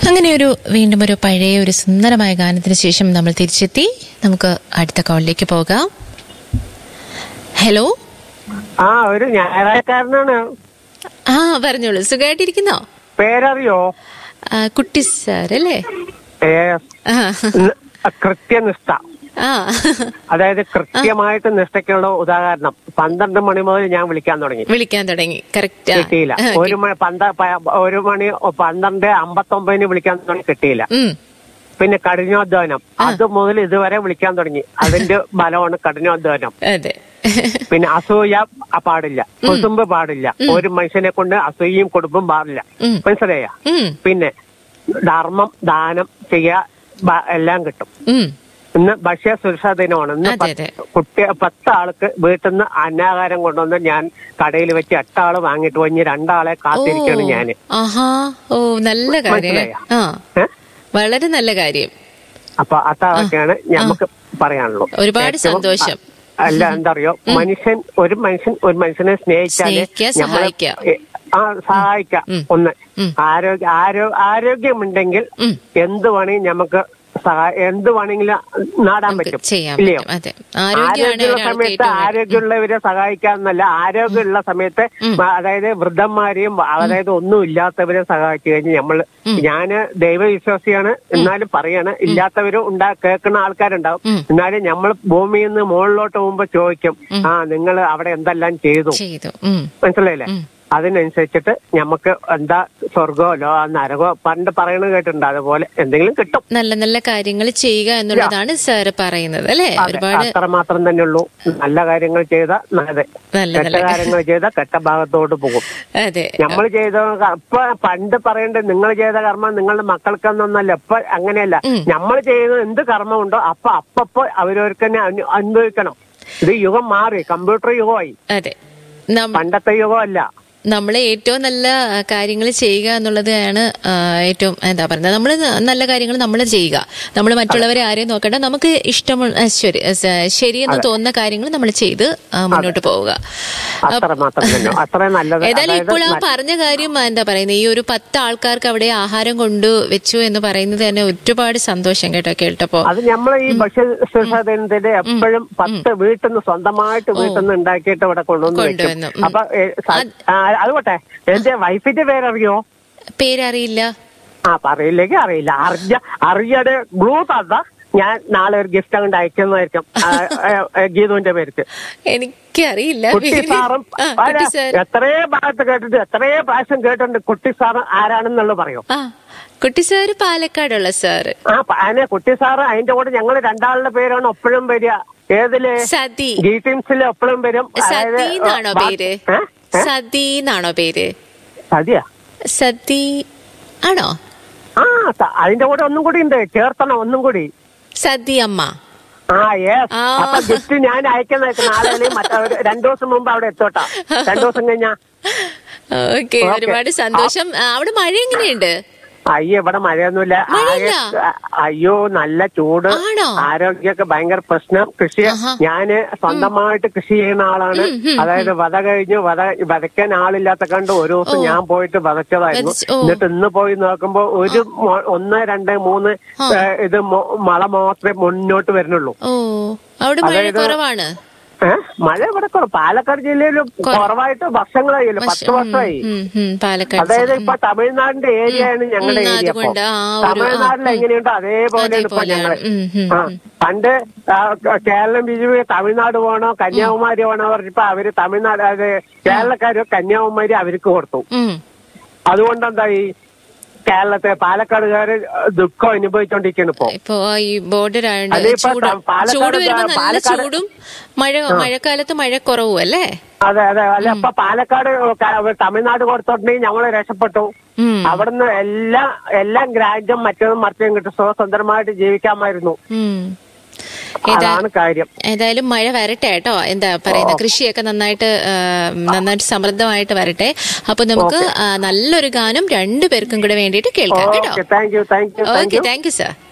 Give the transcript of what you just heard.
അങ്ങനെ ഒരു വീണ്ടും ഒരു പഴയ ഒരു സുന്ദരമായ ഗാനത്തിന് ശേഷം നമ്മൾ തിരിച്ചെത്തി നമുക്ക് അടുത്ത കോളിലേക്ക് പോകാം ഹലോ ആ ഒരു ഞായറാഴ്ചക്കാരനാണ് ആ പറഞ്ഞോളൂ സുഖമായിട്ടിരിക്കുന്നോ പേരറിയോ ആ, കുട്ടി സാർ അല്ലേ ഏ, ആ ന- കൃത്യനിഷ്ഠ ആ അതായത് കൃത്യമായിട്ട് നിഷ്ഠയ്ക്കുള്ള ഉദാഹരണം പന്ത്രണ്ട് മണി മുതൽ ഞാൻ വിളിക്കാൻ തുടങ്ങി വിളിക്കാൻ തുടങ്ങി കറക്റ്റ് കിട്ടിയില്ല ഒരു മണി പന്ത പ- ഒരു മണി പന്ത്രണ്ട് അമ്പത്തൊമ്പതിന് വിളിക്കാൻ തുടങ്ങി കിട്ടിയില്ല പിന്നെ കഠിനാധ്വാനം അത് മുതൽ ഇതുവരെ വിളിക്കാൻ തുടങ്ങി അതിന്റെ ബലമാണ് കഠിനാധ്വാനം അതെ പിന്നെ അസൂയ പാടില്ല കുടുംബം പാടില്ല ഒരു മനുഷ്യനെ കൊണ്ട് അസൂയയും കുടുംബം പാടില്ല ഉം. മനസ്സിലായ ഉം, പിന്നെ ധർമ്മം ദാനം ചെയ്യാ ബ- എല്ലാം കിട്ടും ഉം. ഇന്ന് ഭക്ഷ്യ സുരക്ഷാ ദിനമാണ് ഇന്ന് അതെ, അതെ. പത്ത് കുട്ടി പത്ത് ആൾക്ക് വീട്ടിൽ നിന്ന് അന്നാഹാരം കൊണ്ടുവന്ന് ഞാൻ കടയിൽ വെച്ച് എട്ടാള് വാങ്ങിട്ട് പോയി രണ്ടാളെ കാത്തിരിക്കാണ് ഓ, ഞാന് ആഹാ ഓ നല്ല കാര്യം മനസ്സിലായോ? ആ ഏ? വളരെ നല്ല കാര്യം അപ്പൊ അതൊക്കെയാണ് നമുക്ക് പറയാനുള്ളൂ ഒരുപാട് ഏറ്റവും- സന്തോഷം. അല്ല എന്താ അറിയോ മനുഷ്യൻ ഒരു മനുഷ്യൻ ഒരു മനുഷ്യനെ സ്നേഹിച്ചാല് സ്നേഹിക്കുക, നമ്മളെ- സഹായിക്കുക. ഏ, ആ സഹായിക്കാം ഉം. ഒന്ന് ഉം. ആരോഗ്യ ആരോ ആരോഗ്യമുണ്ടെങ്കിൽ ഉം. എന്ത് വേണമെങ്കിൽ നമുക്ക് സഹായ എന്ത് വേണമെങ്കിലും നാടാൻ നമുക്ക് പറ്റും ചെയ്യാൻ ഇല്ലയോ പറ്റും അതെ ആരോഗ്യമാണ് ആരോഗ്യമുള്ള ഒരാൾക്ക് സമയത്ത് ഏറ്റവും വലുത്. ആരോഗ്യമുള്ളവരെ സഹായിക്കാന്നല്ല ആരോഗ്യമുള്ള സമയത്ത് മ- അതായത് വൃദ്ധന്മാരെയും അതായത് ഒന്നും ഇല്ലാത്തവരെ സഹായിച്ചു കഴിഞ്ഞ് നമ്മൾ ഞാന് ദൈവവിശ്വാസിയാണ് എന്നാലും പറയാണ് ഇല്ലാത്തവരും ഉണ്ടാ കേൾക്കുന്ന ആൾക്കാരുണ്ടാവും ഉം. എന്നാലും നമ്മൾ ഭൂമിയിൽ നിന്ന് മുകളിലോട്ട് പോകുമ്പോ ചോദിക്കും ആ നിങ്ങൾ അവിടെ എന്തെല്ലാം ചെയ്തു ചെയ്തു ഉം. മനസ്സിലായില്ലേ ഉം. അതിനനുസരിച്ചിട്ട് നമുക്ക് എന്താ സ്വർഗോ ലോ നരകോ പണ്ട് പറയണത് കേട്ടിട്ടുണ്ട് അതുപോലെ എന്തെങ്കിലും കിട്ടും നല്ല നല്ല കാര്യങ്ങൾ ചെയ്യുക എന്നുള്ളതാണ് സാറ് പറയുന്നത് അല്ലേ അതെ, ഒരുപാട് അത്ര മാത്രം തന്നെ ഉള്ളൂ നല്ല കാര്യങ്ങൾ ചെയ്ത അതെ നല്ല കെട്ട നല്ല കാര്യങ്ങൾ ചെയ്ത കെട്ട ഭാഗത്തോട്ട് പോകും അതെ നമ്മൾ ചെയ്ത ഇപ്പൊ പണ്ട് പറയേണ്ടത് നിങ്ങൾ ചെയ്ത കർമ്മം നിങ്ങളുടെ മക്കൾക്കൊന്നല്ല ഇപ്പൊ അങ്ങനെയല്ല നമ്മൾ ചെയ്യുന്ന എന്ത് കർമ്മമുണ്ടോ അപ്പൊ അപ്പപ്പോ അവരവർക്ക് തന്നെ അനു- അനുഭവിക്കണം ഇത് യുഗം മാറി കമ്പ്യൂട്ടർ യുഗമായി അതെ നം- പണ്ടത്തെ യുഗമല്ല നമ്മൾ ഏറ്റവും നല്ല കാര്യങ്ങൾ ചെയ്യുക എന്നുള്ളതാണ് ആ, ഏറ്റവും എന്താ പറയുന്നത് നമ്മൾ നല്ല കാര്യങ്ങൾ നമ്മൾ ചെയ്യുക നമ്മൾ മറ്റുള്ളവരെ ആരെയും നോക്കണ്ട നമുക്ക് ഇഷ്ടമുള്ള ആ, ശരി സ- ശരിയെന്ന് തോന്നുന്ന കാര്യങ്ങൾ നമ്മൾ ചെയ്ത് ആ, മുന്നോട്ട് പോവുക അത്ര മാത്രം തന്നെ അത്ര നല്ലത് ഏതായാലും അതായത് ഇപ്പോൾ ആ പറഞ്ഞ കാര്യം എന്താ പറയുന്നത് ഈ ഒരു പത്ത് ആൾക്കാർക്ക് അവിടെ ആഹാരം കൊണ്ടു വെച്ചു എന്ന് പറയുന്നത് തന്നെ ഒരുപാട് സന്തോഷം കേട്ടോ കേട്ടപ്പോ അത് നമ്മൾ ഈ ഭക്ഷ്യസുരക്ഷാ ദിനത്തിന്റെ എപ്പോഴും പത്ത് വീട്ടിൽ നിന്ന് സ്വന്തമായിട്ട് വീട്ടിൽ നിന്ന് ഉണ്ടാക്കിയിട്ട് ഇവിടെ കൊണ്ടുവന്ന് കൊണ്ടുവന്നു. വെക്കും ഉം. അപ്പൊ ഏ, സ- ആ, അത് പോട്ടെ എന്റെ വൈഫിന്റെ പേരറിയോ പേരറിയില്ല ആ പറയില്ലെങ്കിൽ അറിയില്ല അറിഞ്ഞ അറിയാതെ ഗ്ലൂ തന്ന ഞാൻ നാളെ ഒരു ഗിഫ്റ്റ് അങ്ങോട്ട് അയക്കുന്നതായിരിക്കും ആ, ഏ, ഏ, ഗീതുവിന്റെ പേർക്ക് എനിക്കറിയില്ല കുട്ടി പേര്. സാറും ആ, അല്ല, കുട്ടി സാർ എത്രയോ ഭാഗത്ത് കേട്ടിട്ട് എത്രയോ പ്രാവശ്യം കേട്ടിട്ടുണ്ട് കുട്ടി സാറ് ആരാണെന്നുള്ളത് പറയും ആ കുട്ടി സാറ് പാലക്കാടുള്ള സാറ് ആ പ- അതിനെ കുട്ടി സാറ് അതിന്റെ കൂടെ ഞങ്ങൾ രണ്ടാളുടെ പേരാണ് എപ്പോഴും വരിക ഏതില് സതി ഗീറ്റിംഗ്സിൽ എപ്പോഴും വരും സതി എന്നാണോ ബാ- പേര് ഏ? ഏ? സതി എന്നാണോ പേര് സതിയാ സതി ആണോ ആ സ- അതിന്റെ കൂടെ ഒന്നും കൂടി ഉണ്ട് ചേർത്തണം ഒന്നും കൂടി സതി അമ്മ ആ യെസ് ആ. അപ്പൊ ഗിഫ്റ്റ് ഞാൻ അയക്കുന്ന നാളെ അല്ലെങ്കിൽ മറ്റേ ഒരു രണ്ടു ദിവസം മുമ്പ് അവിടെ എത്തോട്ടാ രണ്ടു ദിവസം കഴിഞ്ഞാ ഓക്കെ ഓക്കേ. ഒരുപാട് സന്തോഷം ആ, അവിടെ മഴ എങ്ങനെയുണ്ട് അയ്യോ ഇവിടെ മഴയൊന്നുമില്ല മഴയില്ല? ആകെ- അയ്യോ നല്ല ചൂട് ആണോ? ആരോഗ്യമൊക്കെ ഭയങ്കര പ്രശ്നം കൃഷി ആഹാ. ഞാന് സ്വന്തമായിട്ട് കൃഷി ചെയ്യുന്ന ആളാണ് അതായത് വധ കഴിഞ്ഞ് വധ വതയ്ക്കാൻ ആളില്ലാത്ത കണ്ട് ഒരു ദിവസം ഞാൻ പോയിട്ട് വതച്ചതായിരുന്നു വതച്ച്- ഓ. എന്നിട്ട് ഇന്ന് പോയി നോക്കുമ്പോ ഒരു മൊ- ഒന്ന് രണ്ട് മൂന്ന് ഏ, ഇത് മൊ- മള മാത്രമേ മുന്നോട്ട് വരുന്നുള്ളൂ ഓ അവിടെ മഴ അതായത് കുറവാണ് ഏ? മഴ ഇവിടെ കുറവ് പാലക്കാട് ജില്ലയിൽ കുറവായിട്ട് വർഷങ്ങളായില്ലോ പത്ത് വർഷമായി ഉം, ഉം, പാലക്കാട് അതായത് ഇപ്പൊ തമിഴ്നാടിന്റെ ഏരിയയാണ് ഞങ്ങളുടെ ഉം, ഏരിയ ഇപ്പൊ അതുകൊണ്ട് ആ ഒരു- തമിഴ്നാട്ടിൽ ആ, ഉം. എങ്ങനെയുണ്ടോ അതേപോലെയാണ് ഇപ്പൊ അതേപോലെയാണ്. ഞങ്ങള് ഉം, ഉം, ആ പണ്ട് ആ, Keralam B J P Tamil Nadu പോകണോ കന്യാകുമാരി പോകണോ പറഞ്ഞപ്പോ അവര് തമിഴ്നാട് അത് കേരളക്കാര് കന്യാകുമാരി അവർക്ക് കൊടുത്തു ഉം. അതുകൊണ്ട് എന്തായി കേരളത്തെ പാലക്കാടുകാര് ദുഃഖം അനുഭവിച്ചോണ്ടിരിക്കുന്നു ഇപ്പൊ ഇപ്പൊ ആ ഈ ബോർഡർ ആയതുകൊണ്ട് അല്ല, ഇപ്പൊ ചൂട് പാലക്കാട് ചൂട് വരുമ്പോ നല്ല പാലക്കാട് ചൂടും മഴ മഴക്കാലത്ത് മഴ കുറവും അല്ലേ അതെ അതെ അല്ല ഇപ്പൊ പാലക്കാട് ക- തമിഴ്നാട് കൊടുത്തോണ്ടെങ്കിൽ ഞങ്ങള് രക്ഷപ്പെട്ടു ഉം. അവിടുന്ന് എല്ലാ എല്ലാ ഗ്രാൻഡും മറ്റതും മറിച്ചും കിട്ടും സ്വതന്ത്രമായിട്ട് ജീവിക്കാമായിരുന്നു ഉം. ഏതാ- അതാണ് കാര്യം ഏതായാലും മഴ വരട്ടെ കേട്ടോ എന്താ പറയുന്ന കൃഷിയൊക്കെ നന്നായിട്ട് ആ, നന്നായിട്ട് സമൃദ്ധമായിട്ട് വരട്ടെ അപ്പൊ നമുക്ക് ആ, നല്ലൊരു ഗാനം രണ്ടു പേർക്കും കൂടെ വേണ്ടിയിട്ട് കേൾക്കാം കേട്ടോ okay thank you thank you thank okay you thank you sir